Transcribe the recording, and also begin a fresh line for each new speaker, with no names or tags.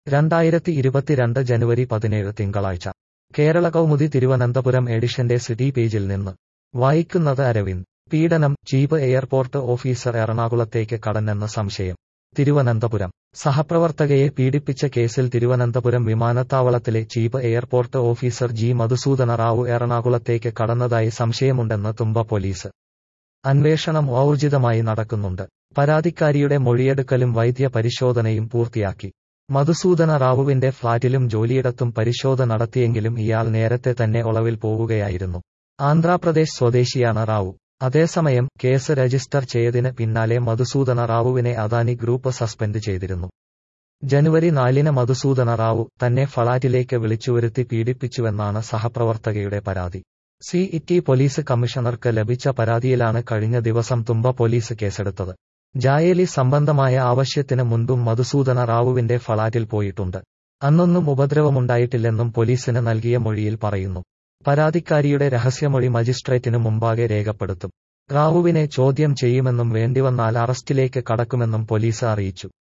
രണ്ടായിരത്തി ഇരുപത്തിരണ്ട് ജനുവരി പതിനേഴ് തിങ്കളാഴ്ച കേരള കൗമുദി തിരുവനന്തപുരം എഡിഷന്റെ സിറ്റി പേജിൽ നിന്ന് വായിക്കുന്നത് അരവിന്ദ് പീഡനം ചീഫ് എയർപോർട്ട് ഓഫീസർ എറണാകുളത്തേക്ക് കടന്നെന്ന് സംശയം തിരുവനന്തപുരം സഹപ്രവർത്തകയെ പീഡിപ്പിച്ച കേസിൽ തിരുവനന്തപുരം വിമാനത്താവളത്തിലെ chief airport officer G Madhusudana Rao എറണാകുളത്തേക്ക് കടന്നതായി സംശയമുണ്ടെന്ന് തുമ്പ പോലീസ് അന്വേഷണം ഊർജിതമായി നടക്കുന്നുണ്ട് പരാതിക്കാരിയുടെ മൊഴിയെടുക്കലും വൈദ്യ പരിശോധനയും പൂർത്തിയാക്കി മധുസൂദന റാവുവിന്റെ ഫ്ളാറ്റിലും ജോലിയിടത്തും പരിശോധന നടത്തിയെങ്കിലും ഇയാൾ നേരത്തെ തന്നെ ഒളവിൽ പോവുകയായിരുന്നു ആന്ധ്രാപ്രദേശ് സ്വദേശിയാണ് റാവു അതേസമയം കേസ് രജിസ്റ്റർ ചെയ്തതിന് പിന്നാലെ മധുസൂദന റാവുവിനെ അദാനി ഗ്രൂപ്പ് സസ്പെൻഡ് ചെയ്തിരുന്നു ജനുവരി നാലിന് മധുസൂദന റാവു തന്നെ ഫ്ളാറ്റിലേക്ക് വിളിച്ചുവരുത്തി പീഡിപ്പിച്ചുവെന്നാണ് സഹപ്രവർത്തകയുടെ പരാതി സി ഇറ്റി പോലീസ് കമ്മീഷണർക്ക് ലഭിച്ച പരാതിയിലാണ് കഴിഞ്ഞ ദിവസം തുമ്പ പോലീസ് കേസെടുത്തത് ജായേലി സംബന്ധമായ ആവശ്യത്തിന് മുൻപും മധുസൂദന റാവുവിന്റെ ഫ്ളാറ്റിൽ പോയിട്ടുണ്ട് അന്നൊന്നും ഉപദ്രവമുണ്ടായിട്ടില്ലെന്നും പോലീസിന് നൽകിയ മൊഴിയിൽ പറയുന്നു പരാതിക്കാരിയുടെ രഹസ്യമൊഴി മജിസ്ട്രേറ്റിനു മുമ്പാകെ രേഖപ്പെടുത്തും റാവുവിനെ ചോദ്യം ചെയ്യുമെന്നും വേണ്ടിവന്നാൽ അറസ്റ്റിലേക്ക് കടക്കുമെന്നും പോലീസ് അറിയിച്ചു